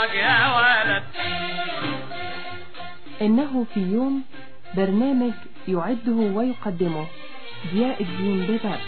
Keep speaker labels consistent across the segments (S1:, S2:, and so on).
S1: اتفرج يا ولد
S2: إنه في يوم برنامج يعده ويقدمه ضياء الدين بباب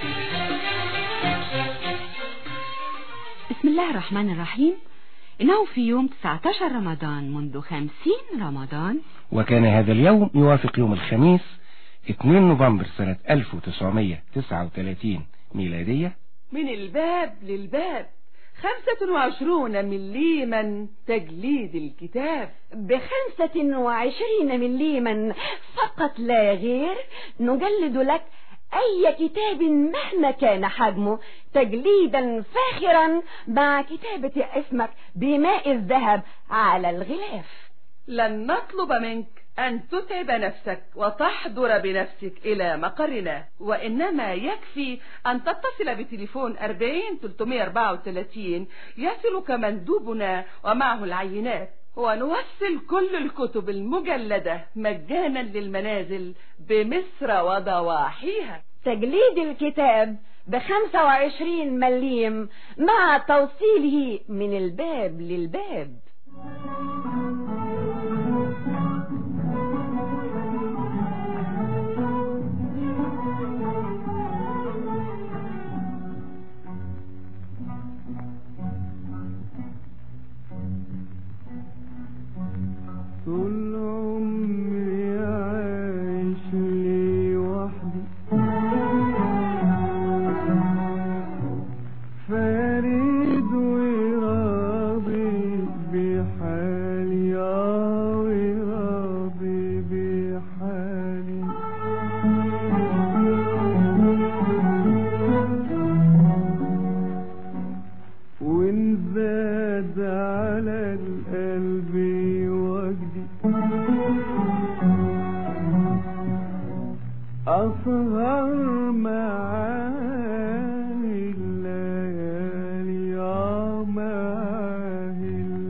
S3: بسم الله الرحمن الرحيم إنه في يوم 19 رمضان منذ 50 رمضان
S4: وكان هذا اليوم يوافق يوم الخميس 2 نوفمبر سنة 1939 ميلادية
S5: من الباب للباب خمسة وعشرون مليما تجليد الكتاب
S6: بخمسة وعشرين مليما فقط لا غير نجلد لك أي كتاب مهما كان حجمه تجليدا فاخرا مع كتابة اسمك بماء الذهب على الغلاف
S5: لن نطلب منك أن تتعب نفسك وتحضر بنفسك إلى مقرنا وإنما يكفي أن تتصل بتليفون 40 334 يصلك مندوبنا ومعه العينات ونوصل كل الكتب المجلدة مجانا للمنازل بمصر وضواحيها
S6: تجليد الكتاب بخمسة وعشرين مليم مع توصيله من الباب للباب
S7: طول عمري عايش لي وحدي فريد وراضي بحالي آه وراضي بحالي وإن زاد على القلب وجدي أسهر معاه الليالي آه معاه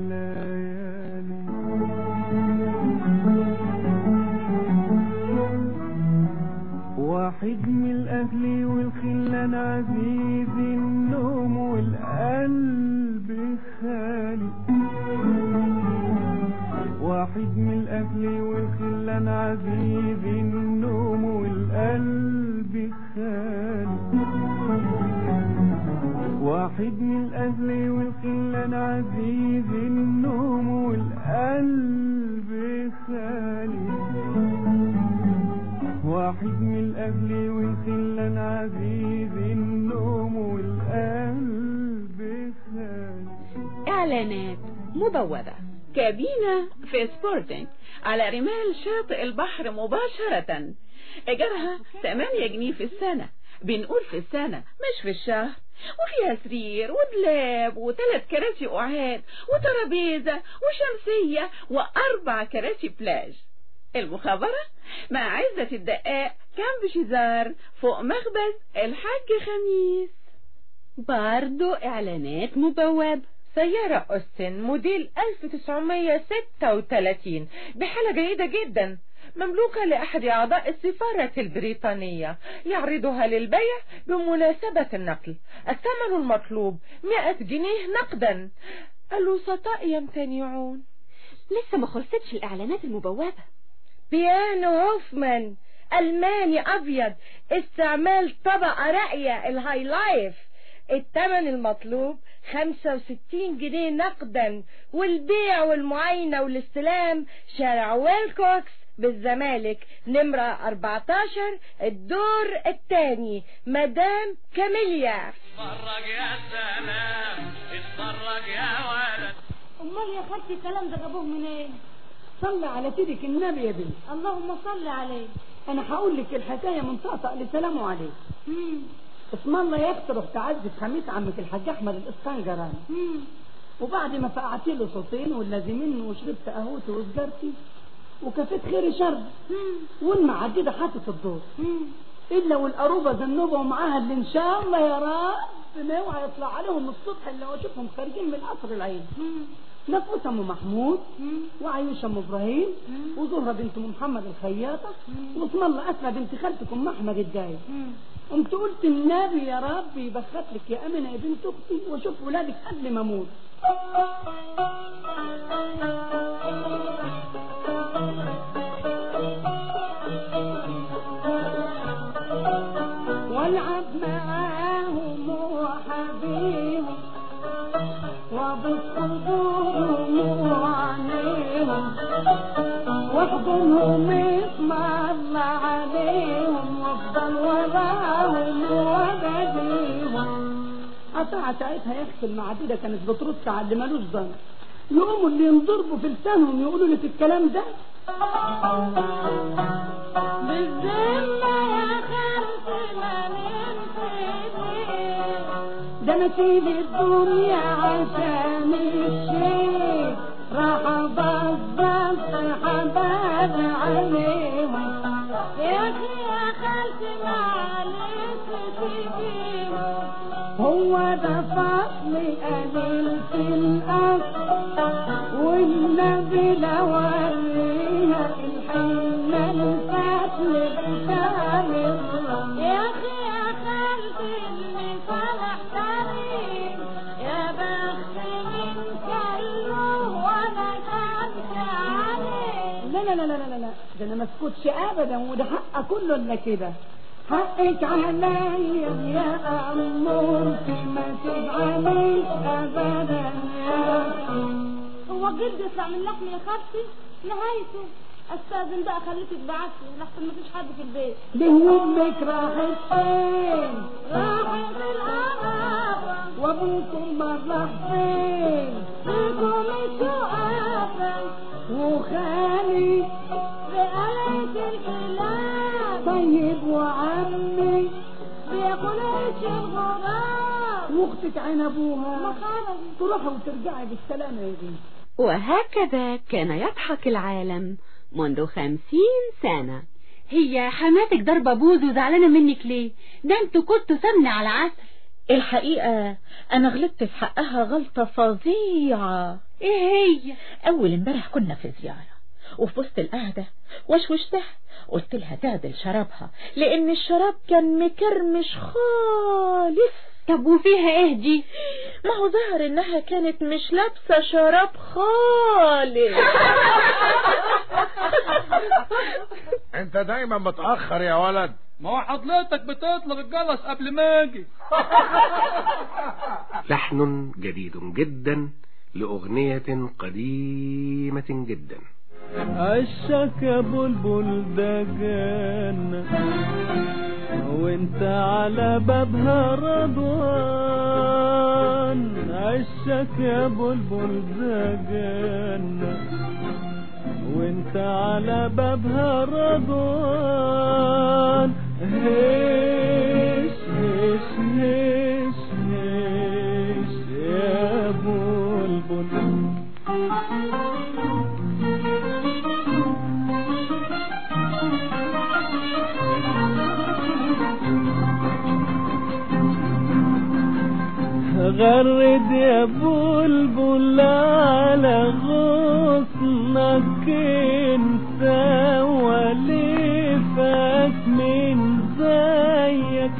S7: الليالي واحد من الأهل والخلان عزيز النوم والقلب خالي واحد من الأهل والخلان عزيز النوم والقلب خالي واحد من الأهل والخلان عزيز النوم والقلب خالي واحد من الأهل والخلان عزيز النوم والقلب خالي
S8: إعلانات مبوبة كابينة في سبورتنج على رمال شاطئ البحر مباشرة إيجارها 8 جنيه في السنة بنقول في السنة مش في الشهر وفيها سرير ودلاب وثلاث كراسي قعاد وترابيزة وشمسية وأربع كراسي بلاج المخابرة مع عزة الدقاق كامب شيزار فوق مخبز الحاج خميس
S9: برضو إعلانات مبوب سيارة أوستن موديل 1936 بحالة جيدة جدا مملوكة لأحد أعضاء السفارة البريطانية يعرضها للبيع بمناسبة النقل الثمن المطلوب 100 جنيه نقدا الوسطاء يمتنعون
S3: لسه ما خلصتش الإعلانات المبوبة
S9: بيانو هوفمان ألماني أبيض استعمال طبقة راقية الهاي لايف الثمن المطلوب 65 جنيه نقدا والبيع والمعاينة والاستلام شارع ويلكوكس بالزمالك نمرة 14 الدور الثاني مدام كاميليا
S1: اتفرج يا سلام اتفرج يا ولد
S10: امال يا خالتي الكلام ده جابوه منين
S11: صلي على سيدك النبي يا بنت
S10: اللهم صل عليه
S11: انا هقول لك الحكايه من طقطق لسلامه عليه اسم الله يكتر تعزي خميس عمك الحاج احمد الاسكنجراني وبعد ما فقعت له صوتين واللازمين وشربت قهوتي وسجارتي وكفيت خيري شر والمعدده حاطط الدور الا والقروبه ذنوبه ومعاها اللي ان شاء الله يا رب ما اوعى يطلع عليهم الصبح الا واشوفهم خارجين من قصر العين نفوس ام محمود وعيوش ام ابراهيم وزهره بنت ام محمد الخياطه واسم الله اسمى بنت خالتك ام احمد الجاي قمت قلت النبي يا رب يبخت لك يا امنه يا بنت اختي واشوف ولادك قبل ما اموت والعب معاهم وحبيهم وابص قبورهم وعينيهم واحضنهم اسم الله عليهم وافضل وراهم وبديهم قطع ساعتها يا اختي المعدودة كانت بترد على اللي ملوش ظن يقوموا اللي ينضربوا في لسانهم يقولوا لي في الكلام ده
S10: بالذمة يا خالتي ما
S11: ده انا اسيب الدنيا عشان الشيء راح ابطل حباب عليهم
S10: يا اخي يا خالتي معلش تجيبه
S11: هو ده فصل قليل في الأرض والنبي لو وريها الحنة الفتل الكامل
S10: يا اخي يا خالتي اللي صالح كريم يا بخت من كله وانا كنت عليه
S11: لا لا لا لا لا لا ده انا ما اسكتش ابدا وده حق كله الا كده حقك عليا يا امورتي ما تزعليش ابدا يا
S10: هو الجلد يطلع من لحمي يا خالتي نهايته استاذن بقى خليك تبعتلي لحسن مفيش حد في البيت
S11: ليه امك راحت فين
S10: راحت القرابة
S11: وابوكم ما راح فين
S10: فيكم الشقافة
S11: وخالي
S10: بقلة الكلاب
S11: طيب وعمي
S10: بياكل عيش الغراب
S11: واختك عين
S10: ما
S11: ابوها
S10: خرج
S11: تروحي وترجعي بالسلامه يا بنتي
S3: وهكذا كان يضحك العالم منذ خمسين سنة
S12: هي حماتك ضربة بوز وزعلانة منك ليه ده انتوا كنتوا سمنة على عسل
S8: الحقيقة أنا غلطت في حقها غلطة فظيعة
S12: ايه هي
S8: أول امبارح كنا في زيارة وفي وسط القعدة وشوشتها قلت لها تعدل شرابها لأن الشراب كان مكرمش خالص
S12: طب وفيها ايه دي
S8: ما هو ظهر إنها كانت مش لابسة شراب خالص
S13: انت دايما متأخر يا ولد
S1: ما هو حضرتك بتطلب الجرس قبل ما اجي
S4: لحن جديد جدا لأغنية قديمة جدا
S7: عشك يا بلبل ده جنة وانت على بابها رضوان عشك يا بلبل ده جنة وانت على بابها رضوان هيش هيش هيش هيش يا بلبل غرد يا بلبل على غصنك انت ولفك من زيك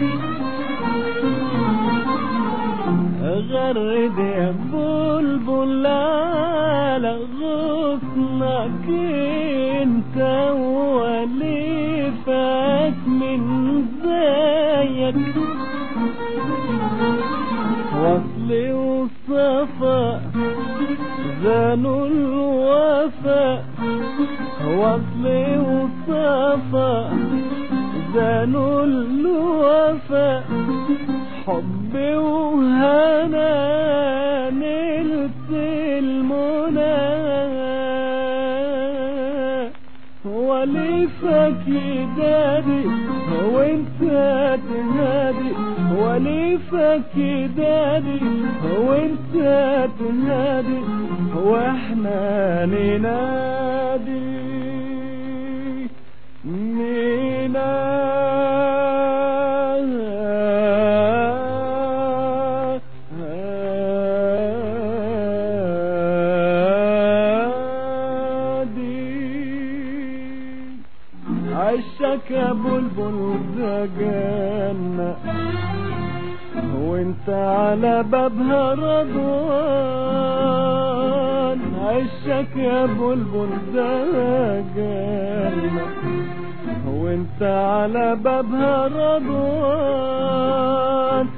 S7: غرد يا بلبل على غصنك انت ولفك من زيك وصل وصفا زانوا الوفا وصل وصفا زانوا الوفا حب وهنا نلت المنى ولفك يدادي وانت تهادي ولفك يدادي وانت تهادي واحنا ننادي ننادي عشك يا بلبل ده جنة وانت على بابها رضوان عشك يا بلبل ده جنة وانت على بابها رضوان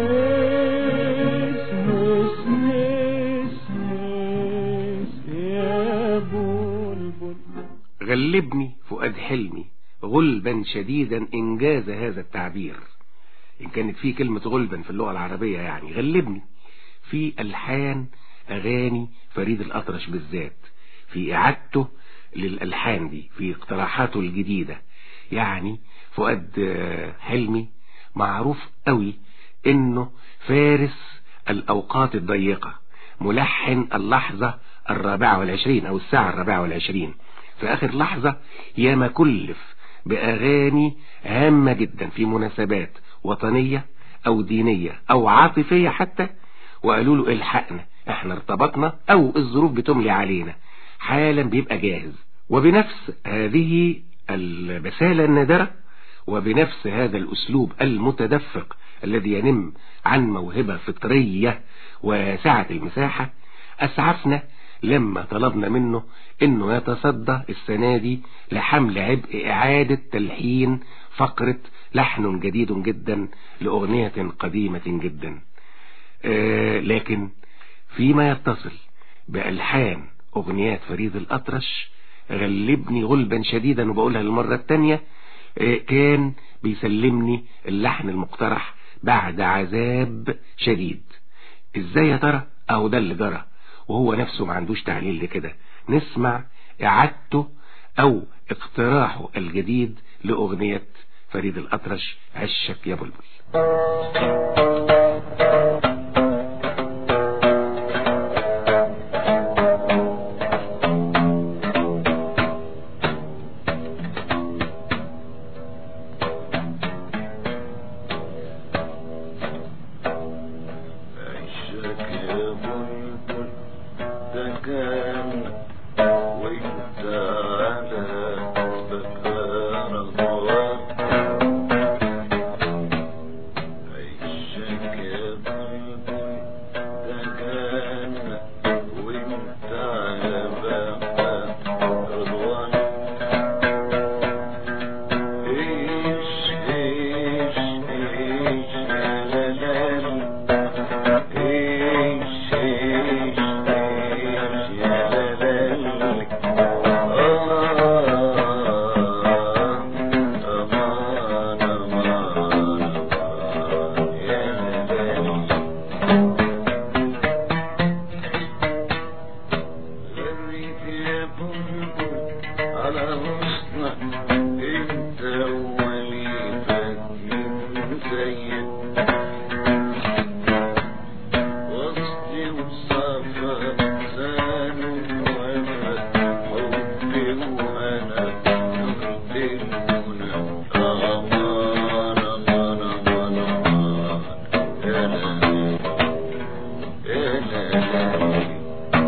S7: هش هش هش هش يا بلبل
S4: غلبني فؤاد حلمي غلبا شديدا إنجاز هذا التعبير إن كانت في كلمة غلبا في اللغة العربية يعني غلبني في ألحان أغاني فريد الأطرش بالذات في إعادته للألحان دي في اقتراحاته الجديدة يعني فؤاد آه، حلمي معروف قوي إنه فارس الأوقات الضيقة ملحن اللحظة الرابعة والعشرين أو الساعة الرابعة والعشرين في آخر لحظة ياما كلف بأغاني هامة جدا في مناسبات وطنية أو دينية أو عاطفية حتى وقالوا له الحقنا احنا ارتبطنا أو الظروف بتملي علينا حالا بيبقى جاهز وبنفس هذه البسالة النادرة وبنفس هذا الأسلوب المتدفق الذي ينم عن موهبة فطرية واسعة المساحة أسعفنا لما طلبنا منه انه يتصدى السنة دي لحمل عبء اعادة تلحين فقرة لحن جديد جدا لأغنية قديمة جدا آه لكن فيما يتصل بألحان أغنيات فريد الأطرش غلبني غلبا شديدا وبقولها للمرة التانية آه كان بيسلمني اللحن المقترح بعد عذاب شديد ازاي يا ترى اهو ده اللي جرى وهو نفسه ما عندوش تعليل لكده نسمع اعادته او اقتراحه الجديد لاغنية فريد الاطرش عشك يا بلبل
S14: عشك يا بلبل ده كان وانت على بكار الغرام عشك يا بلبل ده كان وانت على بكار الغرام ايش ايش ايش يا لالي ايش ايش ايش يا لالي آه أمان أمان أمان يا لالي غريت يا بلبل على غصنك انت وليدك من زيك وصلي وصفا زان وانا حبي وانا نرد المنى امان امان امان امان يا لالي يا لالي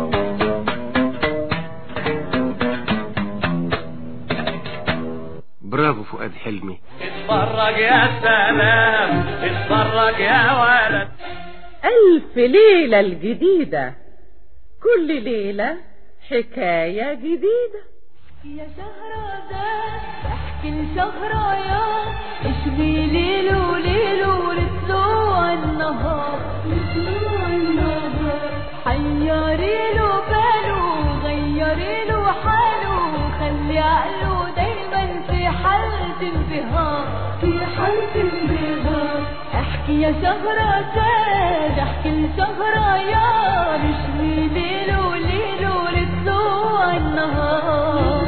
S4: برافو فؤاد حلمي
S1: اتفرج يا سلام اتفرج يا ولد
S5: ألف ليلة الجديدة كل ليلة حكاية جديدة
S15: يا شهرزاد احكي لشهريار اشغي ليل وليل ولطلوع النهار لطلوع النهار حيري له باله غيري له حاله خلي عقله دايما في حالة انبهار في حالة انبهار احكي يا شهرزاد احكي لشهريار اشغي ليل وليل ولطلوع النهار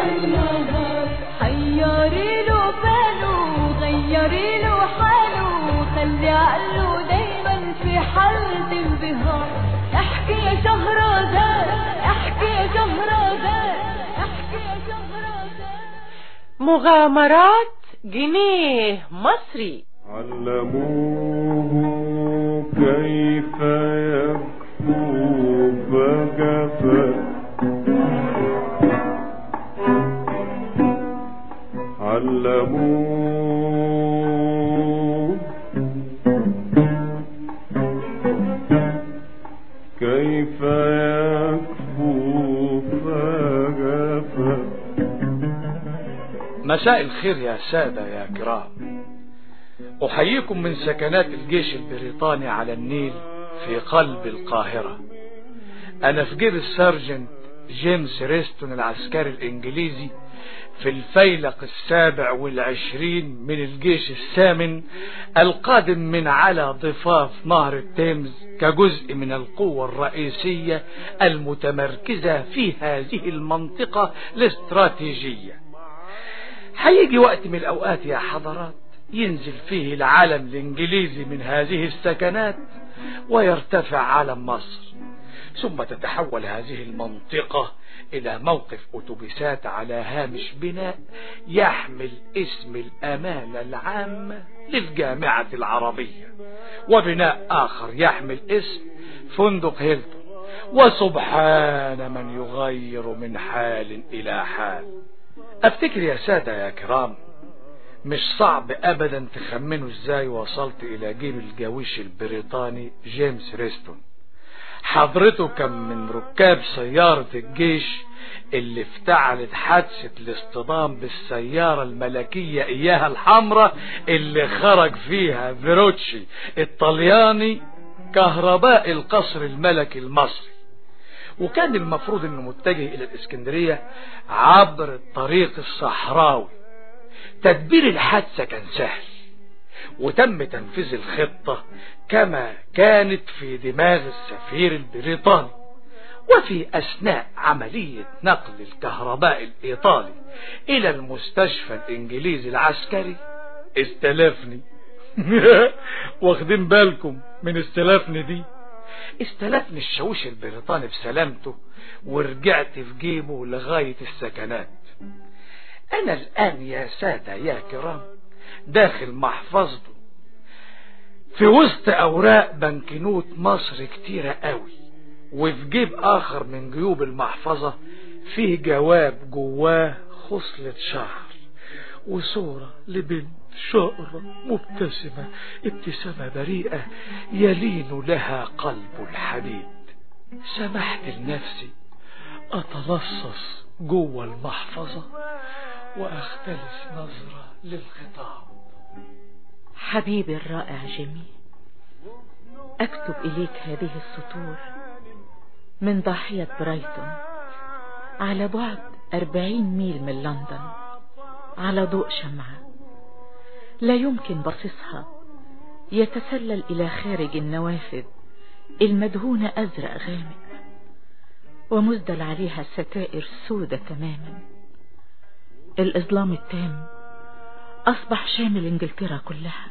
S15: حيري له باله غيري له حاله خلي عقله دايما في حالة انبهار احكي يا شهرزاد احكي يا شهرزاد احكي يا شهرزاد
S5: مغامرات جنيه مصري
S7: علموه كيف يكفو بجفا علموه
S16: مساء الخير يا سادة يا كرام أحييكم من سكنات الجيش البريطاني على النيل في قلب القاهرة أنا في جيب السارجنت جيمس ريستون العسكري الإنجليزي في الفيلق السابع والعشرين من الجيش الثامن القادم من على ضفاف نهر التيمز كجزء من القوة الرئيسية المتمركزة في هذه المنطقة الاستراتيجية هيجي وقت من الأوقات يا حضرات ينزل فيه العلم الإنجليزي من هذه السكنات ويرتفع علم مصر ثم تتحول هذه المنطقة إلى موقف أتوبيسات على هامش بناء يحمل اسم الأمانة العامة للجامعة العربية وبناء آخر يحمل اسم فندق هيلتون وسبحان من يغير من حال إلى حال أفتكر يا سادة يا كرام مش صعب أبدا تخمنوا ازاي وصلت إلى جيب الجويش البريطاني جيمس ريستون حضرته كان من ركاب سيارة الجيش اللي افتعلت حادثة الاصطدام بالسيارة الملكية اياها الحمراء اللي خرج فيها فيروتشي الطلياني كهرباء القصر الملكي المصري وكان المفروض انه متجه الى الاسكندرية عبر الطريق الصحراوي تدبير الحادثة كان سهل وتم تنفيذ الخطة كما كانت في دماغ السفير البريطاني وفي أثناء عملية نقل الكهرباء الإيطالي إلى المستشفى الإنجليزي العسكري استلفني واخدين بالكم من استلفني دي استلفني الشاويش البريطاني بسلامته ورجعت في جيبه لغاية السكنات أنا الآن يا سادة يا كرام داخل محفظته في وسط أوراق بنكنوت مصر كتيرة قوي وفي جيب آخر من جيوب المحفظة فيه جواب جواه خصلة شعر وصورة لبنت شقرة مبتسمة ابتسامة بريئة يلين لها قلب الحديد سمحت لنفسي أتلصص جوه المحفظة وأختلس نظرة للخطاب
S8: حبيبي الرائع جيمي أكتب إليك هذه السطور من ضاحية برايتون على بعد أربعين ميل من لندن على ضوء شمعة لا يمكن بصصها يتسلل إلى خارج النوافذ المدهونة أزرق غامق ومزدل عليها ستائر سودة تماما الإظلام التام أصبح شامل إنجلترا كلها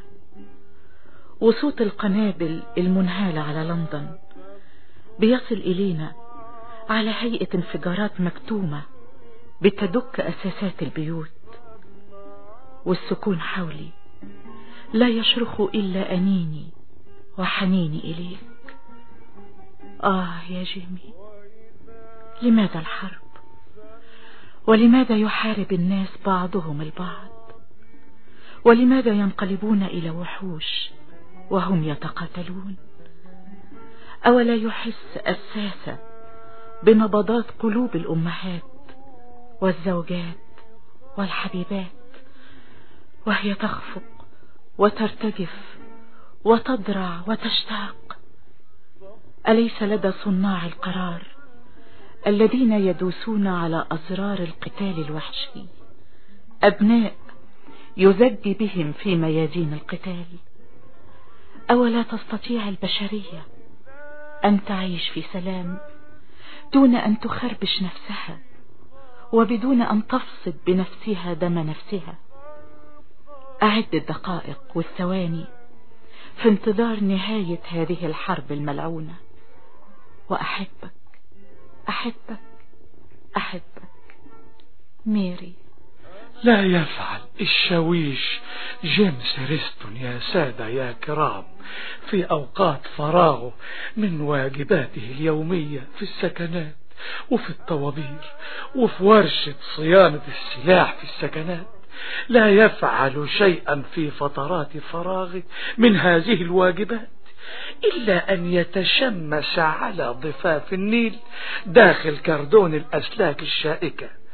S8: وصوت القنابل المنهالة على لندن بيصل إلينا على هيئة انفجارات مكتومة بتدك أساسات البيوت والسكون حولي لا يشرخ إلا أنيني وحنيني إليك آه يا جيمي لماذا الحرب ولماذا يحارب الناس بعضهم البعض ولماذا ينقلبون إلى وحوش وهم يتقاتلون أولا يحس الساسة بنبضات قلوب الأمهات والزوجات والحبيبات وهي تخفق وترتجف وتضرع وتشتاق أليس لدى صناع القرار الذين يدوسون على أزرار القتال الوحشي أبناء يزج بهم في ميادين القتال أولا تستطيع البشرية أن تعيش في سلام دون أن تخربش نفسها وبدون أن تفصد بنفسها دم نفسها أعد الدقائق والثواني في انتظار نهاية هذه الحرب الملعونة وأحبك أحبك أحبك ميري
S16: لا يفعل الشاويش جيمس ريستون يا سادة يا كرام في أوقات فراغه من واجباته اليومية في السكنات وفي الطوابير وفي ورشة صيانة السلاح في السكنات لا يفعل شيئا في فترات فراغه من هذه الواجبات إلا أن يتشمس على ضفاف النيل داخل كردون الأسلاك الشائكة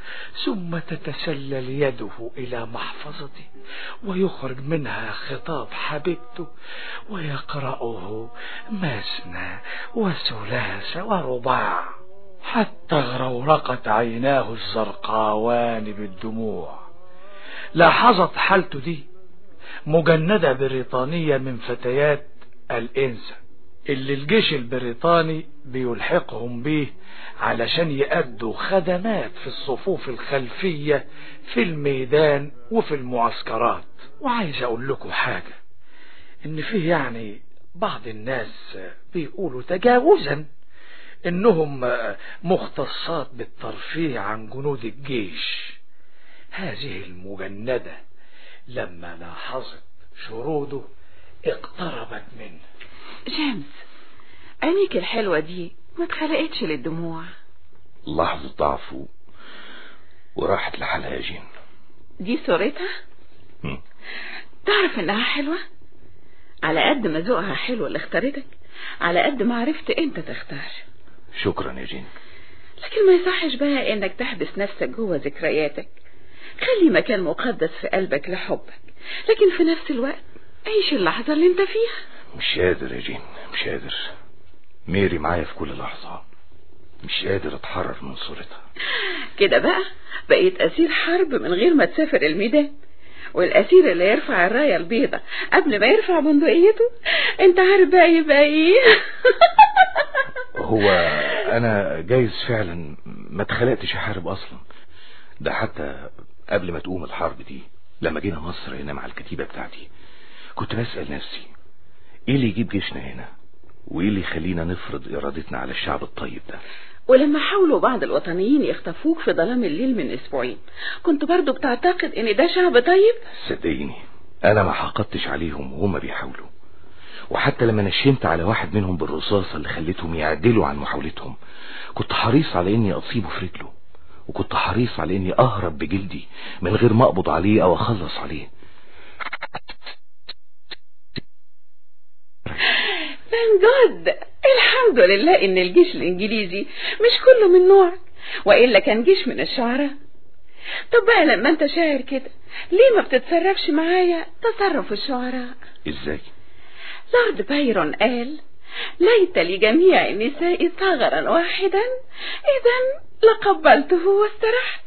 S16: ثم تتسلل يده إلى محفظته ويخرج منها خطاب حبيبته ويقرأه مثنى وثلاث ورباع حتى غرورقت عيناه الزرقاوان بالدموع لاحظت حالته دي مجندة بريطانية من فتيات الإنسة اللي الجيش البريطاني بيلحقهم بيه علشان يأدوا خدمات في الصفوف الخلفية في الميدان وفي المعسكرات وعايز أقول لكم حاجة إن فيه يعني بعض الناس بيقولوا تجاوزا إنهم مختصات بالترفيه عن جنود الجيش هذه المجندة لما لاحظت شروده اقتربت منه
S8: جيمس عينيك الحلوة دي ما اتخلقتش للدموع
S4: لحظة ضعف و- وراحت لحالها يا جين
S8: دي صورتها
S4: مم.
S8: تعرف انها حلوة على قد ما ذوقها حلو اللي اختارتك على قد ما عرفت انت تختار
S4: شكرا يا جين
S8: لكن ما يصحش بقى انك تحبس نفسك جوه ذكرياتك خلي مكان مقدس في قلبك لحبك لكن في نفس الوقت عيش اللحظة اللي انت فيها
S4: مش قادر يا جين مش قادر ميري معايا في كل لحظة مش قادر اتحرر من صورتها
S8: كده بقى بقيت أسير حرب من غير ما تسافر الميدان والأسير اللي يرفع الراية البيضة قبل ما يرفع بندقيته انت عارف بقى يبقى ايه
S4: هو انا جايز فعلا ما اتخلقتش احارب اصلا ده حتى قبل ما تقوم الحرب دي لما جينا مصر هنا مع الكتيبة بتاعتي كنت بسأل نفسي ايه اللي يجيب جيشنا هنا وايه اللي يخلينا نفرض ارادتنا على الشعب الطيب ده
S8: ولما حاولوا بعض الوطنيين يخطفوك في ظلام الليل من اسبوعين كنت برضو بتعتقد ان ده شعب طيب
S4: صدقيني انا ما حقدتش عليهم وهم بيحاولوا وحتى لما نشنت على واحد منهم بالرصاصة اللي خلتهم يعدلوا عن محاولتهم كنت حريص على اني اصيبه في رجله وكنت حريص على اني اهرب بجلدي من غير ما اقبض عليه او اخلص عليه
S8: من جد الحمد لله ان الجيش الانجليزي مش كله من نوعك والا كان جيش من الشعراء طب بقى لما انت شاعر كده ليه ما بتتصرفش معايا تصرف الشعراء
S4: ازاي
S8: لورد بايرون قال ليت لجميع النساء ثغرا واحدا اذا لقبلته واسترحت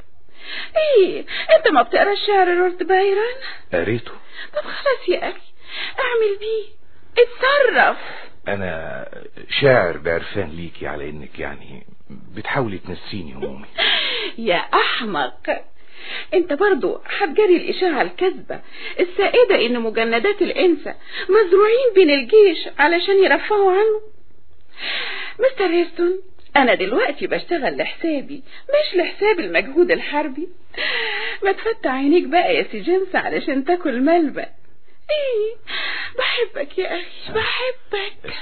S8: ايه انت ما بتقرا الشعر لورد بايرون
S4: قريته
S8: طب خلاص يا اخي اعمل بيه اتصرف
S4: انا شاعر بعرفان ليكي على انك يعني بتحاولي تنسيني همومي
S8: يا احمق انت برضو هتجري الاشاعة الكاذبة السائدة ان مجندات الانثى مزروعين بين الجيش علشان يرفعوا عنه مستر هيستون انا دلوقتي بشتغل لحسابي مش لحساب المجهود الحربي ما تفتح عينيك بقى يا سي جيمس علشان تاكل ملبق ايه بحبك يا اخي بحبك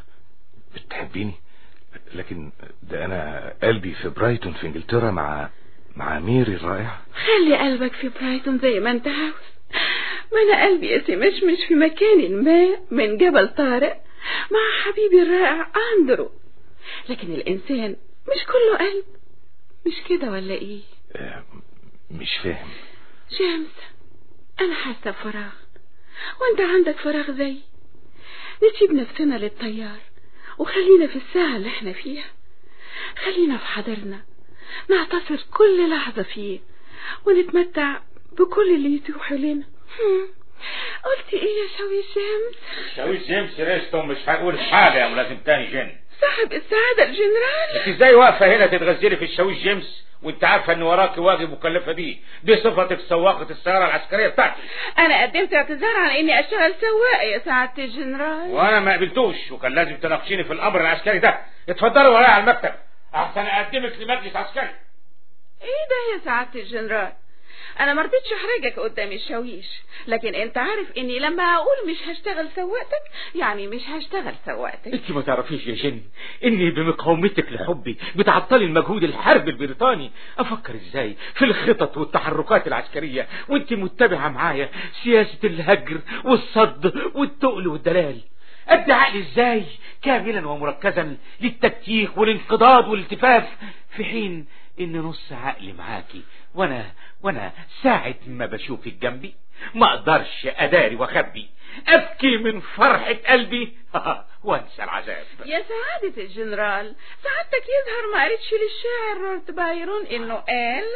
S4: بتحبيني لكن ده انا قلبي في برايتون في انجلترا مع مع ميري الرائعة
S8: خلي قلبك في برايتون زي ما انت عاوز ما انا قلبي يا سي مش مش في مكان ما من جبل طارق مع حبيبي الرائع اندرو لكن الانسان مش كله قلب مش كده ولا ايه
S4: آه، مش فاهم
S8: جيمس انا حاسه بفراغ وانت عندك فراغ زي نسيب نفسنا للطيار وخلينا في الساعة اللي احنا فيها خلينا في حضرنا نعتصر كل لحظة فيه ونتمتع بكل اللي يتوح لنا هم، قلت ايه يا شوي شمس
S13: شاويش جيمس ريستون مش هقول حاجة يا ملازم تاني جن
S8: صاحب السعادة الجنرال
S13: انت ازاي واقفة هنا تتغزلي في الشاويش جيمس وانت عارفة ان وراكي واجب مكلفة بيه دي صفتك سواقة السيارة العسكرية بتاعتي
S8: انا قدمت اعتذار عن اني اشتغل سواق يا سعادة الجنرال
S13: وانا ما قبلتوش وكان لازم تناقشيني في الامر العسكري ده اتفضلي ورايا على المكتب احسن اقدمك لمجلس عسكري
S8: ايه ده يا سعادة الجنرال انا مرضتش احرجك قدام الشاويش لكن انت عارف اني لما اقول مش هشتغل سواقتك يعني مش هشتغل سواقتك
S13: انت ما تعرفيش يا جن اني بمقاومتك لحبي بتعطلي المجهود الحربي البريطاني افكر ازاي في الخطط والتحركات العسكرية وانت متبعة معايا سياسة الهجر والصد والتقل والدلال ادي عقلي ازاي كاملا ومركزا للتكتيك والانقضاض والالتفاف في حين ان نص عقلي معاكي وانا وانا ساعة ما بشوفك جنبي ما اقدرش اداري واخبي ابكي من فرحة قلبي وانسى العذاب
S8: يا سعادة الجنرال سعادتك يظهر ما قريتش للشاعر رورت بايرون انه قال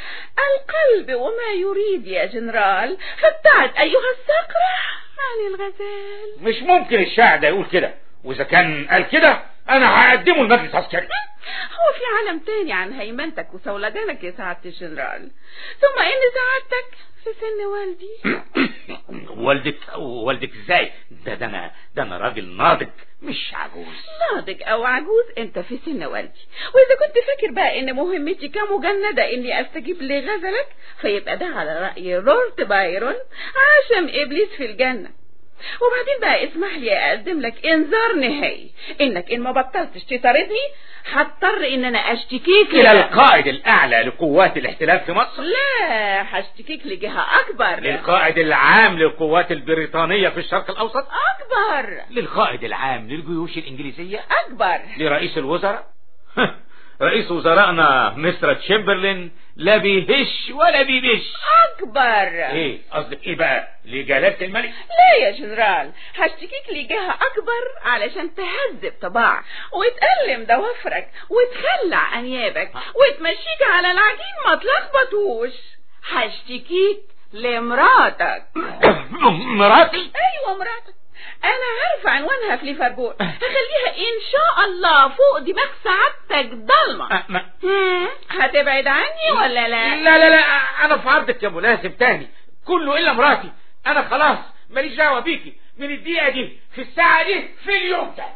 S8: القلب وما يريد يا جنرال فابتعد ايها الصقرة عن الغزال
S13: مش ممكن الشاعر ده يقول كده واذا كان قال كده انا هقدمه المجلس العسكري
S8: هو في عالم تاني عن هيمنتك وسولجانك يا سعادة الجنرال ثم ان سعادتك في سن والدي
S13: والدك والدك ازاي ده ده انا ده انا راجل ناضج مش عجوز
S8: ناضج او عجوز انت في سن والدي واذا كنت فاكر بقى ان مهمتي كمجندة اني استجيب لغزلك فيبقى ده على رأي رورت بايرون عشم ابليس في الجنة وبعدين بقى اسمح لي اقدم لك انذار نهائي انك ان ما بطلتش تطاردني هضطر ان انا اشتكيك
S13: الى القائد الاعلى لقوات الاحتلال في مصر
S8: لا هشتكيك لجهة اكبر
S13: للقائد العام للقوات البريطانية في الشرق الاوسط
S8: اكبر
S13: للقائد العام للجيوش الانجليزية
S8: اكبر
S13: لرئيس الوزراء رئيس وزرائنا مستر تشمبرلين لا بيهش ولا بيبش
S8: اكبر
S13: ايه قصدك ايه بقى لجلالة الملك
S8: لا يا جنرال هشتكيك لجهة اكبر علشان تهذب طباع وتألم ضوافرك وتخلع انيابك وتمشيك على العجين ما تلخبطوش هشتكيك لمراتك
S13: مراتي
S8: ايوه مراتك انا عارفه عنوانها في ليفربول هخليها ان شاء الله فوق دماغ سعادتك ضلمه مم، هتبعد عني ولا لا
S13: لا لا لا انا في عرضك يا ملازم تاني كله الا مراتي انا خلاص ماليش دعوه بيكي من الدقيقه دي في الساعه دي في اليوم ده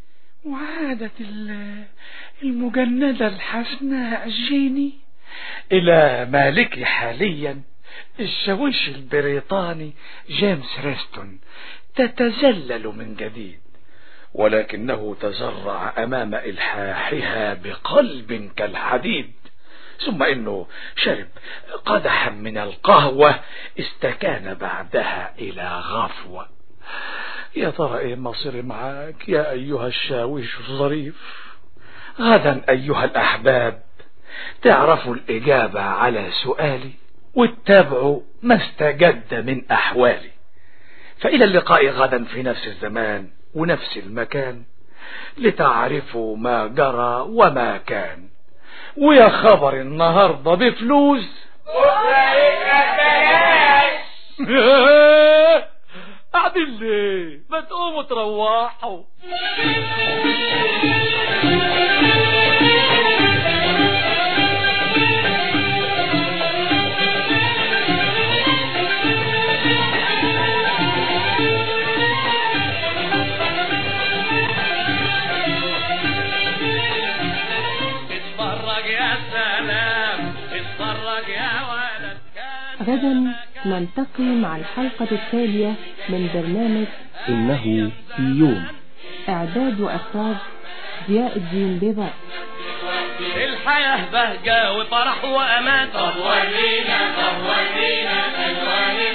S16: وعادت ال- المجندة الحسناء جيني إلى مالكي حاليا الشاويش البريطاني جيمس ريستون تتزلل من جديد ولكنه تزرع أمام إلحاحها بقلب كالحديد ثم إنه شرب قدحا من القهوة استكان بعدها إلى غفوة يا ترى ايه مصيري معاك يا ايها الشاويش الظريف غدا ايها الاحباب تعرفوا الاجابة على سؤالي واتبعوا ما استجد من احوالي فالى اللقاء غدا في نفس الزمان ونفس المكان لتعرفوا ما جرى وما كان ويا خبر النهارده بفلوس قاعدين ليه ما تقوموا تروحوا
S1: اتفرج يا سلام اتفرج يا ولد
S2: غدا نلتقي مع الحلقة التالية من برنامج
S4: إنه في يوم
S2: إعداد وإخراج ضياء الدين بيضاء
S1: الحياة بهجة وفرح وأمان طب ورينا طب ورينا ألوان